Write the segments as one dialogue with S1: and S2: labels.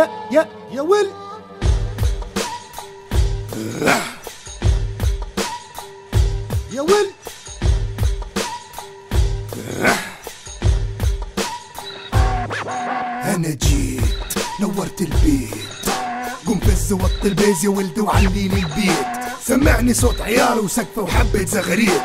S1: يا يا يا ويل يا ويل
S2: انا جيت نورت البيت قم فز وط البيز يا ولد وعلي لي البيت سمعني صوت عيال وسقفه وحبة زغريت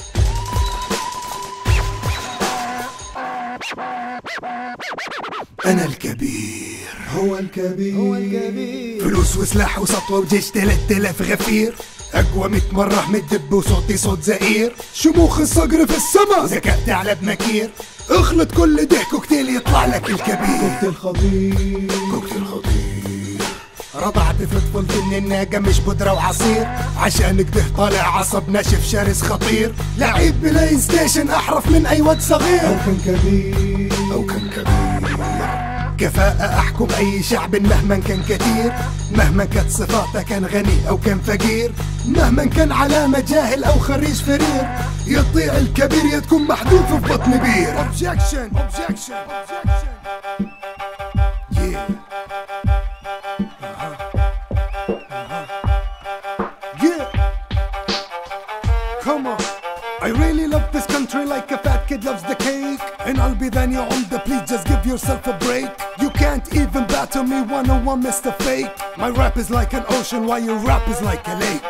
S2: انا الكبير
S1: هو الكبير هو الكبير
S2: فلوس وسلاح وسطوة وجيش 3000 غفير اقوى 100 مرة من الدب وصوتي صوت زئير شموخ الصقر في السما ذكاء تعلب مكير اخلط كل ده كوكتيل يطلع لك الكبير
S1: كوكتيل خطير
S2: كوكتيل خطير رضعت في طفولتي ان الناقة مش بودرة وعصير عشان كده طالع عصب ناشف شرس خطير لعيب بلاي ستيشن احرف من اي واد
S1: أو
S2: صغير
S1: كان كبير
S2: او كان كبير كفاءة احكم اي شعب مهما كان كثير مهما كانت صفاته كان غني او كان فقير مهما كان علامة جاهل او خريج فرير يطيع الكبير يا تكون محذوف في بطن بير objection objection objection yeah Yeah. Come on. I really love this country like a fat kid loves the cake. And I'll be then you're on the please just give yourself a break. You can't even battle me one on one, Mr. Fake. My rap is like an ocean while your rap is like a lake.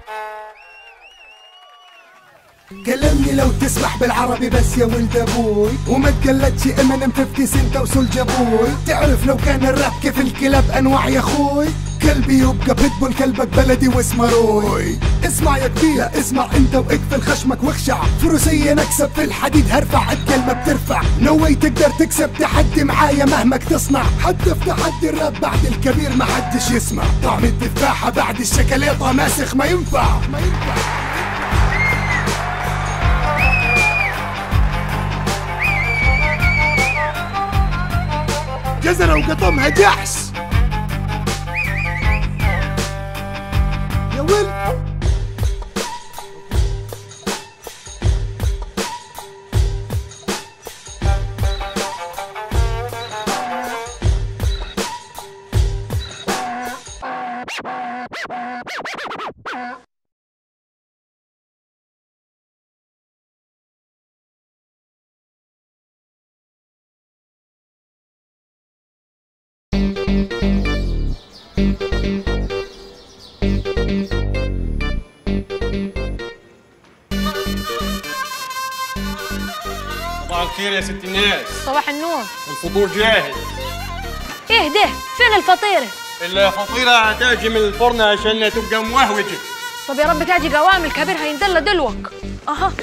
S2: كلمني لو تسمح بالعربي بس يا ولد ابوي وما تقلدش امينيم 50 سنت وسولج ابوي تعرف لو كان الراب كيف الكلاب انواع يا اخوي كلبي يبقى بيتبول كلبك بلدي واسمه روي اسمع يا كبير لا اسمع انت واقفل خشمك واخشع فروسية نكسب في الحديد هرفع الكلمة بترفع نو واي تقدر تكسب تحدي معايا مهما تصنع حتى في تحدي الراب بعد الكبير ما حدش يسمع طعم التفاحة بعد الشكليطة ماسخ ما ينفع ما ينفع جزرة وقطمها جحس
S1: يا ويل
S3: صباح الخير يا ست الناس
S4: صباح النور
S3: الفطور جاهز
S4: ايه ده فين الفطيرة
S3: الفطيرة هتاجي من الفرن عشان تبقى موهوجة
S4: طب يا رب تاجي قوام الكبير هيندل دلوك اها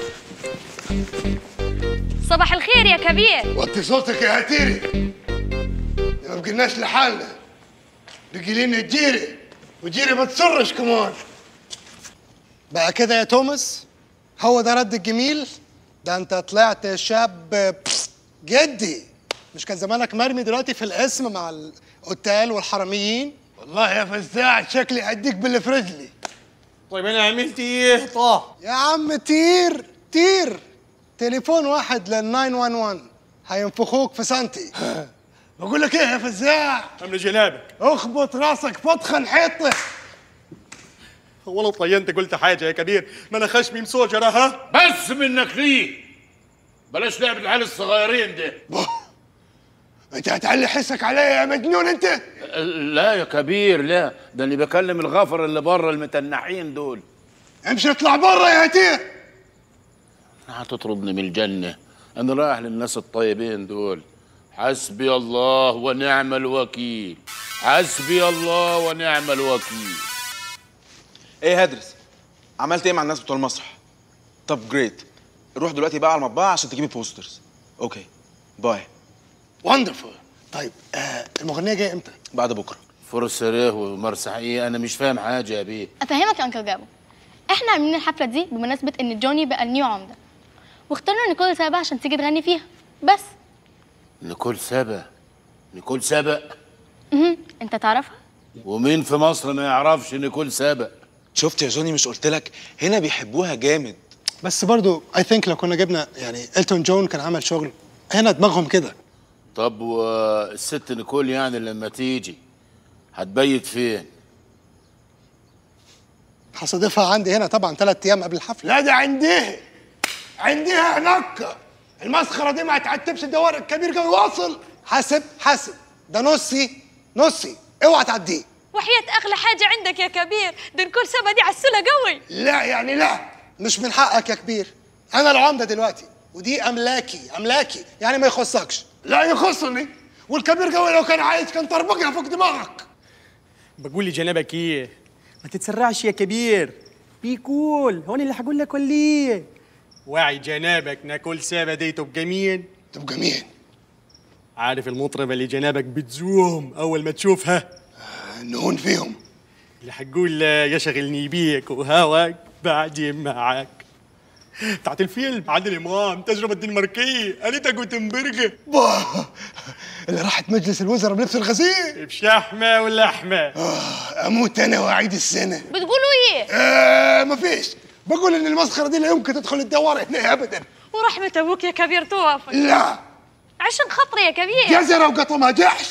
S4: صباح الخير يا كبير
S2: وطي صوتك يا هتيري ما بقيناش لحالنا بقي لنا الجيري وجيري ما تصرش كمان
S5: بقى كده يا توماس هو ده رد الجميل ده انت طلعت شاب بس جدي مش كان زمانك مرمي دلوقتي في القسم مع القتال والحراميين
S2: والله يا فزاع شكلي اديك باللي في رجلي
S3: طيب انا عملت ايه طه
S5: يا عم طير طير تليفون واحد لل 911 هينفخوك في سنتي
S2: بقول لك ايه يا فزاع
S3: عامل جنابك
S2: اخبط راسك فطخه حيطه
S3: والله طينت قلت حاجة يا كبير ما انا خشمي مسوجرة ها
S6: بس منك ليه بلاش لعب العيال الصغيرين ده
S2: انت هتعلي حسك عليا يا مجنون انت
S6: لا يا كبير لا ده اللي بكلم الغفر اللي بره المتنحين دول
S2: امشي اطلع برا يا هتير
S6: هتطردني من الجنة أنا رايح للناس الطيبين دول حسبي الله ونعم الوكيل حسبي الله ونعم الوكيل
S7: ايه هدرس عملت ايه مع الناس بتوع المسرح طب جريت روح دلوقتي بقى على المطبعه عشان تجيبي بوسترز اوكي باي
S5: وندرفول طيب آه المغنيه جايه امتى
S7: بعد بكره
S6: فرصة ريه ومرسحية أنا مش فاهم حاجة يا بيه
S8: افهمك يا انكل جابو احنا عاملين الحفله دي بمناسبه ان جوني بقى النيو عمده واخترنا نيكول سابا عشان تيجي تغني فيها بس
S6: نيكول سبا نيكول سبا
S8: مهم. انت تعرفها
S6: ومين في مصر ما يعرفش نيكول سبا
S7: شفت يا جوني مش قلت لك هنا بيحبوها جامد
S5: بس برضو اي ثينك لو كنا جبنا يعني التون جون كان عمل شغل هنا دماغهم كده
S6: طب والست نيكول يعني لما تيجي هتبيت فين
S5: هصادفها عندي هنا طبعا ثلاث ايام قبل الحفله
S2: لا ده عنديه عنديها هناك المسخره دي ما هتعتبش الدوار الكبير قوي واصل
S5: حاسب حاسب ده نصي نصي اوعى تعديه
S4: وحياة أغلى حاجة عندك يا كبير ده نكون سبا دي عسولة قوي
S2: لا يعني لا
S5: مش من حقك يا كبير انا العمده دلوقتي ودي املاكي املاكي يعني ما يخصكش
S2: لا يخصني والكبير قوي لو كان عايز كان طربقها فوق دماغك
S3: بقول لجنابك ايه ما تتسرعش يا كبير بيكول هون اللي هقول لك وليه واعي جنابك ناكل سابا دي تبقى مين
S2: تبقى مين
S3: عارف المطربة اللي جنابك بتزوم أول ما تشوفها
S2: نهون فيهم
S3: اللي حتقول يشغلني بيك وهواك بعدين معاك بتاعت الفيلم عادل إمام تجربة دنماركية أنيتا جوتنبرج
S2: باه اللي راحت مجلس الوزراء بلبس الغزير
S3: بشحمة ولحمة
S2: اموت انا واعيد السنه
S4: بتقولوا إيه
S2: آه مفيش بقول ان المسخره دي لا يمكن تدخل الدوار هنا ابدا
S4: ورحمة أبوك يا كبير توافق
S2: لا
S4: عشان خاطري يا كبير
S2: جزره وقطمها جحش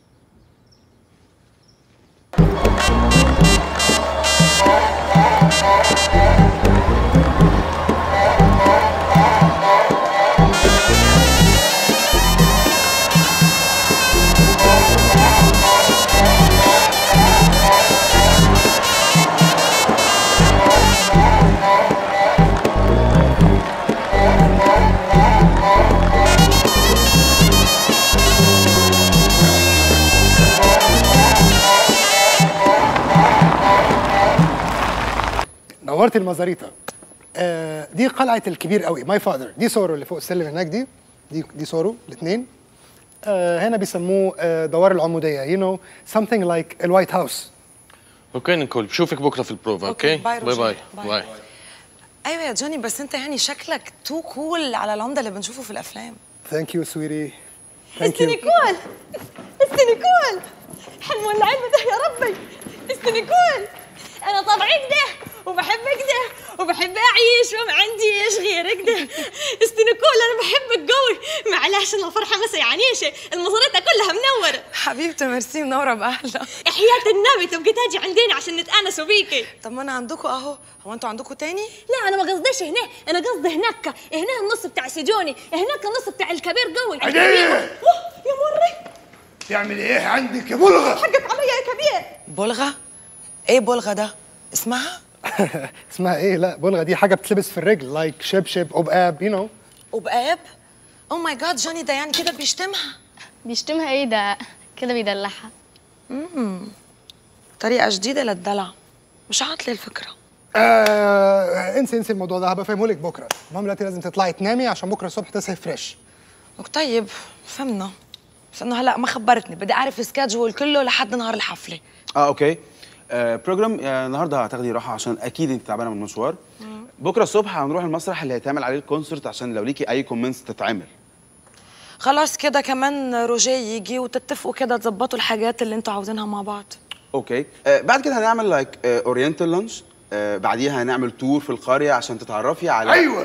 S5: نورت المزاريطه آه دي قلعه الكبير قوي ماي فادر دي صوره اللي فوق السلم هناك دي دي دي صوره الاثنين آه هنا بيسموه آه دوار العموديه يو نو something لايك الوايت هاوس
S9: اوكي نيكول بشوفك بكره في البروفا اوكي
S10: باي
S9: باي
S10: روجر.
S9: باي
S10: باي.
S9: باي
S10: ايوه يا جوني بس انت يعني شكلك تو كول على العمده اللي بنشوفه في الافلام
S5: ثانك يو سويتي ثانك
S4: استني
S5: يو
S4: كول استني كول حنولعين ده يا ربي استني كول انا طبعي كده وبحب كده وبحب اعيش وما عنديش غير كده استني كول انا بحبك قوي معلش انا فرحه ما سيعنيش المزاريطه كلها منوره
S10: حبيبتي ميرسي منوره باهلا
S4: حياة النبي تبقي تاجي عندنا عشان نتآنسوا بيكي
S10: طب ما انا عندكم اهو هو انتوا عندكم تاني
S4: لا انا ما قصديش هنا انا قصدي هناك هنا النص بتاع سجوني هناك النص بتاع الكبير قوي
S2: عجيب.
S4: أوه، يا مري
S2: تعمل ايه عندك يا بلغه
S4: حقك عليا يا كبير
S10: بلغه ايه بلغه ده اسمها
S5: اسمها ايه لا بلغه دي حاجه بتلبس في الرجل لايك شبشب قبقاب يو نو
S10: وبقاب او ماي جاد جوني ده يعني كده بيشتمها
S8: بيشتمها ايه ده كده بيدلعها
S10: طريقه جديده للدلع مش عاطله الفكره
S5: آه انسي انسي الموضوع ده هبقى فاهمه لك بكره المهم دلوقتي لازم تطلعي تنامي عشان بكره الصبح تصحي فريش
S10: طيب فهمنا بس انه هلا ما خبرتني بدي اعرف السكادجول كله لحد نهار الحفله
S7: اه اوكي آه بروجرام آه النهارده هتاخدي راحه عشان اكيد انت تعبانه من المشوار بكره الصبح هنروح المسرح اللي هيتعمل عليه الكونسرت عشان لو ليكي اي كومنتس تتعمل
S10: خلاص كده كمان روجيه يجي وتتفقوا كده تظبطوا الحاجات اللي انتوا عاوزينها مع بعض
S7: اوكي آه بعد كده هنعمل لايك اورينتال لانش آه بعديها هنعمل تور في القريه عشان تتعرفي على
S2: ايوه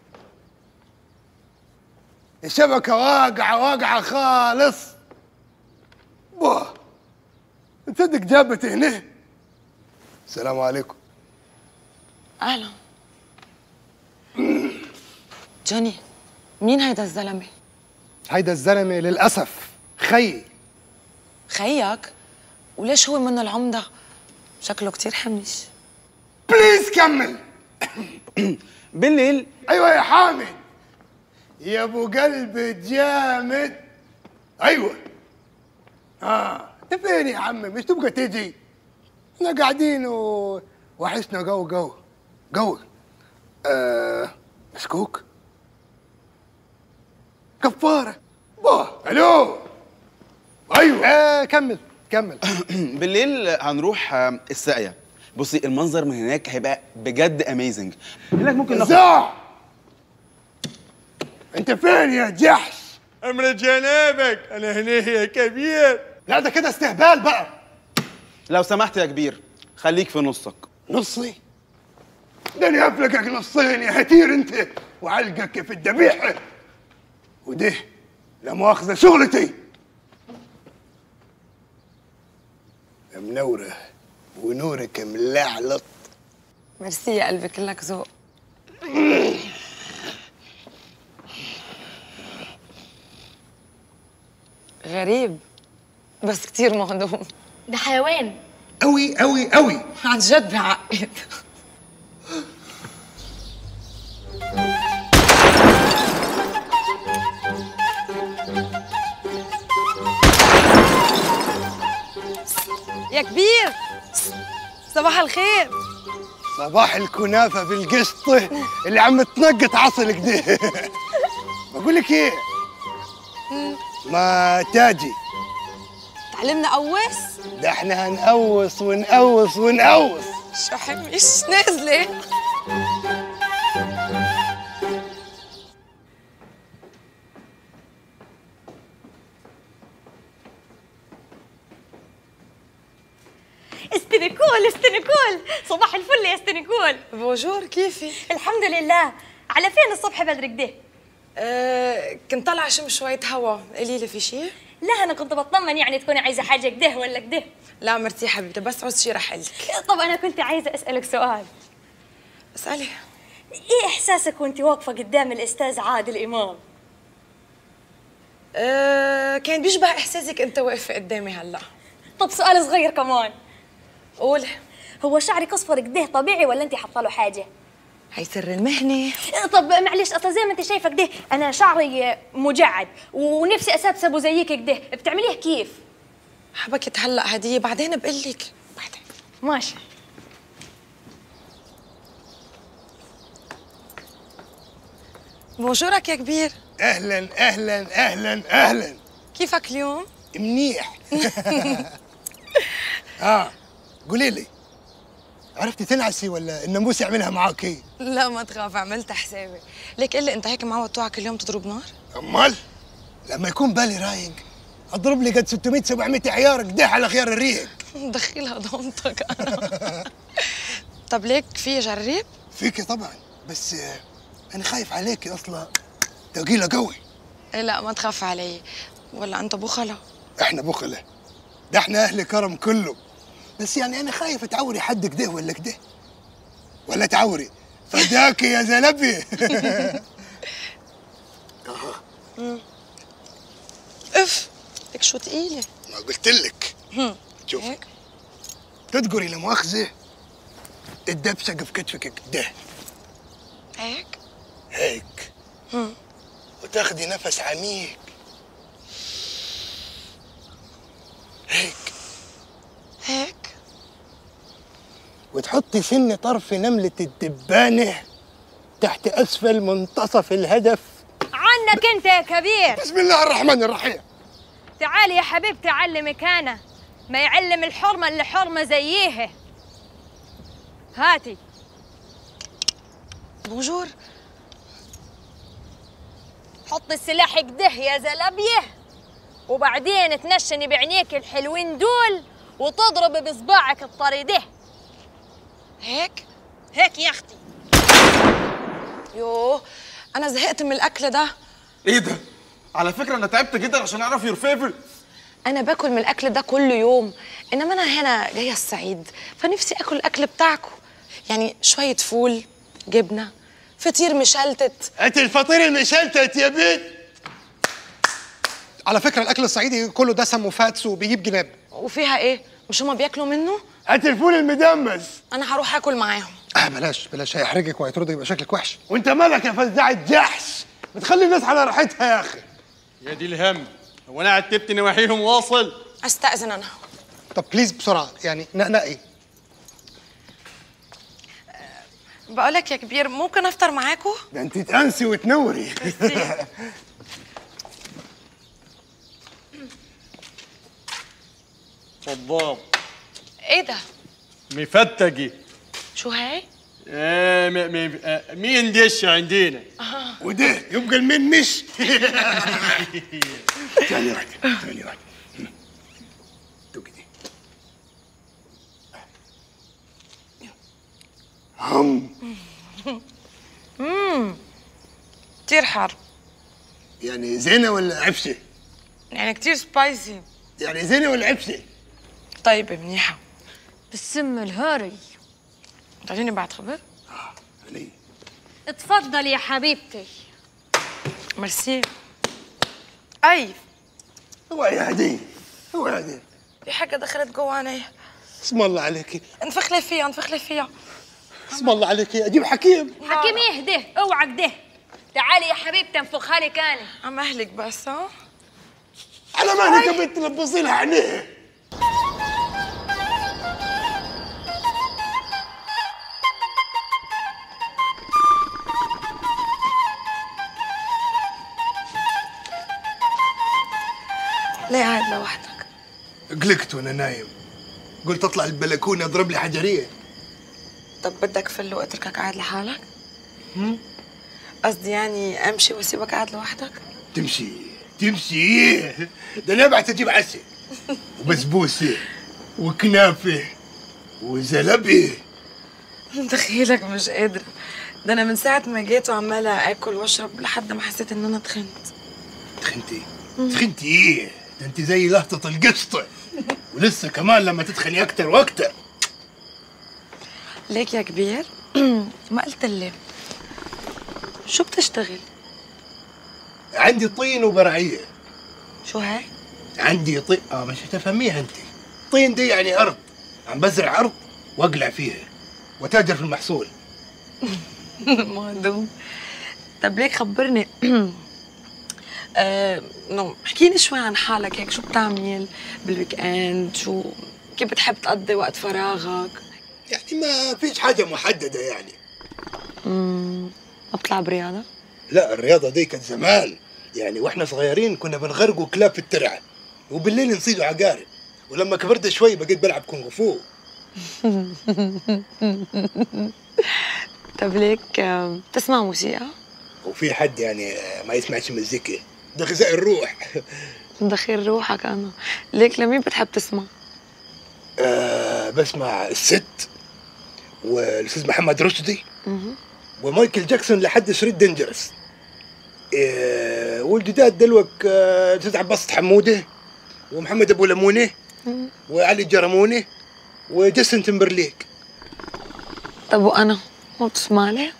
S2: الشبكه واقعه واقعه خالص باه تصدق جابت هنا السلام عليكم
S10: اهلا جوني مين هيدا الزلمه
S5: هيدا الزلمه للاسف خيي
S10: خيك وليش هو من العمده شكله كتير حمش
S2: بليز كمل
S7: بالليل
S2: ايوه يا حامد يا ابو قلب جامد ايوه اه انت فين يا عم مش تبقى تيجي احنا قاعدين و... وحشنا جو جو جو آه مسكوك كفاره باه الو ايوه
S5: آه كمل كمل
S7: بالليل هنروح آه، الساقيه بصي المنظر من هناك هيبقى بجد اميزنج هناك ممكن ناخد
S2: زع انت فين يا جحش
S3: أمر جنابك أنا هنا يا كبير
S2: لا ده كده استهبال بقى
S7: لو سمحت يا كبير خليك في نصك
S2: نصي ده انا افلقك نصين يا هتير انت وعلقك في الذبيحه وده لا مؤاخذه شغلتي منورة ونورك ملعلط
S10: ميرسي يا قلبي كلك ذوق غريب بس كتير مهضوم
S8: ده حيوان
S2: أوي أوي أوي
S10: عن جد بعقد يا كبير صباح الخير
S2: صباح الكنافة بالقشطة اللي عم تنقط عصل كده بقول لك ايه ما تاجي
S10: تعلمنا قوس
S2: ده احنا هنقوص ونقوص ونقوص
S10: شو حمش نازله
S4: استنيكول استنيكول صباح الفل يا استنيكول
S10: بونجور كيفي
S4: الحمد لله على فين الصبح بدري كده
S10: أه كنت طالعه اشم شويه هوا قولي لي في شيء
S4: لا انا كنت بطمن يعني تكوني عايزه حاجه كده ولا كده
S10: لا مرتي حبيبتي بس عوز شي رح لك
S4: طب انا كنت عايزه اسالك سؤال
S10: اسالي
S4: ايه احساسك وانت واقفه قدام الاستاذ عادل امام
S10: أه كان بيشبه احساسك انت واقفه قدامي هلا
S4: طب سؤال صغير كمان
S10: قولي
S4: هو شعرك اصفر كده طبيعي ولا انت حاطه له حاجه
S10: هي سر المهنه
S4: طب معلش اصلا زي ما انت شايفه كده انا شعري مجعد ونفسي اسبسبه زيك كده بتعمليه كيف
S10: حبكت هلا هديه بعدين بقول لك بعدين
S4: ماشي
S10: بونجورك يا كبير
S2: اهلا اهلا اهلا اهلا
S10: كيفك اليوم
S2: منيح اه قولي لي عرفتي تنعسي ولا الناموس يعملها معاكي
S10: لا ما تخاف عملت حسابي ليك قل لي انت هيك معود توعى كل يوم تضرب نار
S2: امال لما يكون بالي رايق اضرب لي قد 600 700 عيار قديح على خيار الريق
S10: دخلها ضمتك انا طب ليك في جرب
S2: فيكي طبعا بس آه، انا خايف عليكي اصلا ثقيله قوي
S10: إيه لا ما تخاف علي ولا انت بخلة
S2: احنا بخله ده احنا اهل كرم كله بس يعني انا خايف تعوري حد كده ولا كده ولا تعوري فداكي يا زلبي
S10: اف لك شو تقيله
S2: ما قلت لك شوف تدقري لمؤاخذه الدبسه في كتفك كده
S10: هيك
S2: هيك وتاخدي نفس عميق هيك
S10: هيك
S2: وتحطي سن طرف نملة الدبانة تحت أسفل منتصف الهدف
S4: عنك انت يا كبير
S2: بسم الله الرحمن الرحيم
S4: تعالي يا حبيبتي علمك انا ما يعلم الحرمه اللي حرمه زيه هاتي
S10: بونجور
S4: حط السلاح كده يا زلبيه وبعدين تنشني بعينيك الحلوين دول وتضرب بصباعك الطري ده
S10: هيك
S4: هيك يا اختي
S10: يوه انا زهقت من الاكل ده
S7: ايه ده؟ على فكره انا تعبت جدا عشان اعرف يور فيفورت
S10: انا باكل من الاكل ده كل يوم انما انا هنا جايه الصعيد فنفسي اكل الاكل بتاعكم يعني شويه فول جبنه فطير مشلتت
S2: أنت الفطير المشلتت يا بنت على فكرة الأكل الصعيدي كله دسم وفاتس وبيجيب جناب
S10: وفيها ايه مش هما بياكلوا منه
S2: أنت الفول المدمس
S10: انا هروح اكل معاهم
S2: آه بلاش بلاش هيحرجك وهيطردك يبقى شكلك وحش وأنت مالك يا فزاع الجحش بتخلي الناس على راحتها يا أخي
S3: يا دي الهم هو انا عتبت نواحيهم واصل
S10: استاذن انا
S2: طب بليز بسرعة يعني نقنقي
S10: بقولك يا كبير ممكن افطر معاكم
S2: ده أنت تأنسي وتنوري
S3: صدام
S10: ايه ده
S3: مفتقي
S10: شو هاي
S3: آه م م آه مين دش عندنا
S2: وده يبقى المين مش ثانية واحدة ثانية واحدة دوقي دي هم
S10: كتير حار
S2: يعني زينة ولا عفشة؟
S10: يعني كتير سبايسي
S2: يعني زينة ولا عفشة؟
S10: طيب منيحه
S4: بالسم الهاري
S10: تعطيني بعد خبر
S5: علي
S4: اتفضل يا حبيبتي
S10: ميرسي اي
S5: اوعي يا هدي اوعي يا هدي
S10: في حاجه دخلت جواني
S5: اسم الله عليكي
S10: انفخ لي فيها انفخ لي فيها
S5: اسم الله عليكي اجيب حكيم
S4: حكيم اهدى اوعى كده تعالي يا حبيبتي انفخها لك انا
S10: عم اهلك بس ها
S5: على مالك يا بنت تلبسي لها عينيها
S10: ليه قاعد لوحدك
S5: قلقت وانا نايم قلت اطلع البلكونه اضرب لي حجريه
S10: طب بدك فل واتركك قاعد لحالك قصدي يعني امشي واسيبك قاعد لوحدك
S5: تمشي تمشي ده انا بعت اجيب عسل وبسبوسه وكنافه وزلبيه
S10: دخيلك مش قادرة ده أنا من ساعة ما جيت وعمالة آكل وأشرب لحد ما حسيت إن أنا تخنت
S5: تخنتي تخنتي ايه ده انت زي لهطة القسطة ولسه كمان لما تتخني اكتر واكتر
S10: ليك يا كبير ما قلت لي شو بتشتغل؟
S5: عندي طين وبرعيه
S10: شو هيك؟
S5: عندي طين اه مش هتفهميها انت طين دي يعني ارض عم بزرع ارض واقلع فيها وتاجر في المحصول
S10: مهضوم طب ليك خبرني آه، نو احكيني شوي عن حالك هيك شو بتعمل بالويك اند شو كيف بتحب تقضي وقت فراغك
S5: يعني ما فيش حاجه محدده يعني
S10: مم، ما بتلعب رياضة؟
S5: لا الرياضه دي كانت زمان يعني واحنا صغيرين كنا بنغرقوا كلاب في الترعه وبالليل نصيدوا عقارب ولما كبرت شوي بقيت بلعب كونغ فو
S10: طب ليك آه، بتسمع موسيقى؟
S5: وفي حد يعني ما يسمعش مزيكا ده غذاء الروح
S10: دخيل روحك أنا ليك لمين بتحب تسمع؟
S5: آه بسمع الست والاستاذ محمد رشدي
S10: مهم.
S5: ومايكل جاكسون لحد شريط دينجرس آه والجداد دلوك آه، الاستاذ عباس حموده ومحمد ابو لمونه
S10: مم.
S5: وعلي جرمونه وجاستن تمبرليك
S10: طب وأنا ما بتسمع لي؟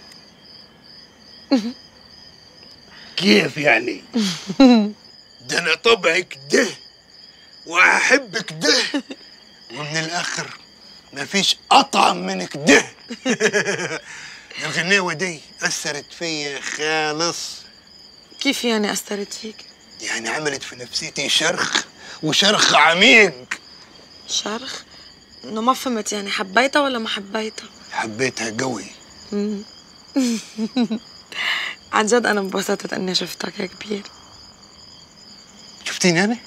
S5: كيف يعني؟ ده انا طبعي كده واحب كده ومن الاخر مفيش اطعم من كده الغنيوه دي اثرت فيا خالص
S10: كيف يعني أثرت فيك؟
S5: يعني عملت في نفسيتي شرخ وشرخ عميق
S10: شرخ؟ إنه ما فهمت يعني حبيتها ولا ما حبيتها؟
S5: حبيتها قوي
S10: مم. عن جد أنا انبسطت إني شفتك يا كبير
S5: شفتيني انا؟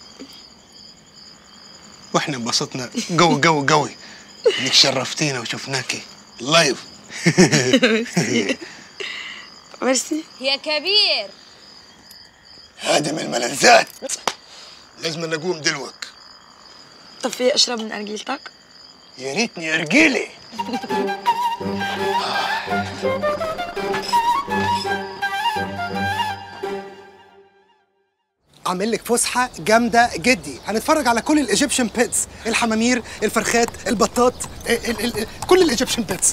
S5: واحنا انبسطنا قوي قوي قوي انك شرفتينا وشفناكي لايف
S10: ميرسي
S4: يا كبير
S5: هادم الملذات لازم نقوم دلوك
S10: طب في أشرب من أرجيلتك؟
S5: يا ريتني ارجيلي
S2: عامل لك فسحه جامده جدي هنتفرج على كل الايجيبشن بيتس الحمامير الفرخات البطات ال ال ال كل الايجيبشن بيتس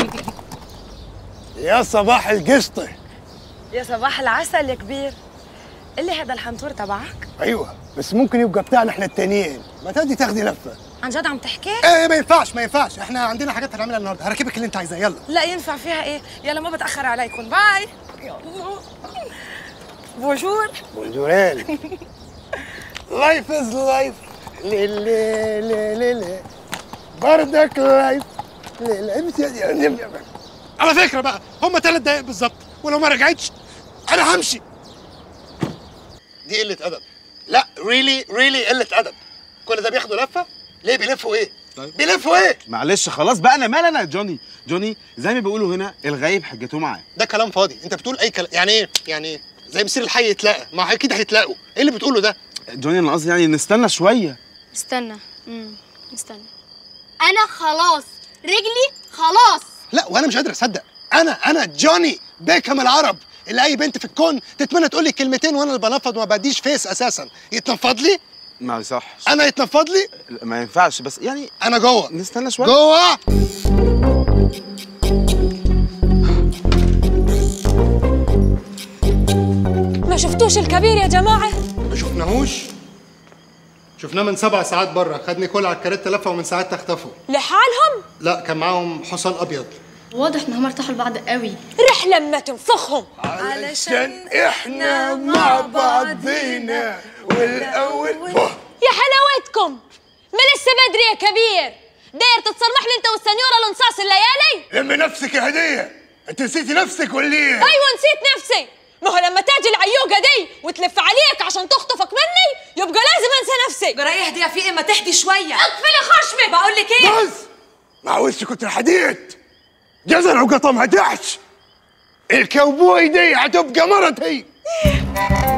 S5: يا صباح القشطه
S10: يا صباح العسل يا كبير اللي هذا الحنطور تبعك؟
S5: ايوه بس ممكن يبقى بتاعنا احنا التانيين ما تدي تاخدي لفه
S10: عن جد عم تحكي؟
S2: ايه ما ينفعش ما ينفعش احنا عندنا حاجات هنعملها النهارده هركبك اللي انت عايزاه يلا
S10: لا ينفع فيها ايه؟ يلا ما بتأخر عليكم باي يلا بونجور
S5: بونجورين لايف از لايف لي لي لي لي لي بردك لايف لي لي على فكره بقى هم ثلاث دقايق بالظبط ولو ما رجعتش انا همشي دي قله ادب لا ريلي ريلي قله ادب كل ده بياخدوا لفه ليه بيلفوا ايه بيلفوا ايه
S7: معلش خلاص بقى انا مال انا يا جوني جوني زي ما بيقولوا هنا الغايب حجته معاه
S5: ده كلام فاضي انت بتقول اي كلام يعني ايه يعني ايه زي مسير الحي يتلاقى ما اكيد هيتلاقوا ايه اللي بتقوله ده
S7: جوني انا قصدي يعني نستنى شويه
S8: استنى امم استنى انا خلاص رجلي خلاص
S5: لا وانا مش قادر اصدق انا انا جوني بيكهام العرب اللي اي بنت في الكون تتمنى تقول لي كلمتين وانا اللي بنفض وما بديش فيس اساسا يتنفض لي
S7: ما يصحش
S5: انا يتنفض لي
S7: لا، ما ينفعش بس يعني
S5: انا جوه
S7: نستنى شويه
S5: جوه
S4: ما شفتوش الكبير يا جماعه
S5: ما شفناهوش شفناه من سبع ساعات بره خد نيكول على الكاريتا لفه ومن ساعتها اختفوا
S4: لحالهم
S5: لا كان معاهم حصان ابيض
S8: واضح ان هم ارتاحوا لبعض قوي
S4: رح لما تنفخهم
S5: علشان احنا مع بعضينا والاول
S4: يا حلاوتكم ما لسه بدري يا كبير داير تتصرمح لي انت والسنيوره لنصاص الليالي
S5: لمي نفسك يا هديه انت نسيتي نفسك ولا ايه
S4: ايوه نسيت نفسي ما هو لما تاجي العيوقه دي وتلف عليك عشان تخطفك مني يبقى لازم انسى نفسي
S10: جرايه اهدي يا في اما تهدي شويه
S4: اقفلي خشمك
S10: بقول لك ايه
S5: بس مع وشك الحديد جزر وقطمها دحش الكوبوي دي هتبقى مرتي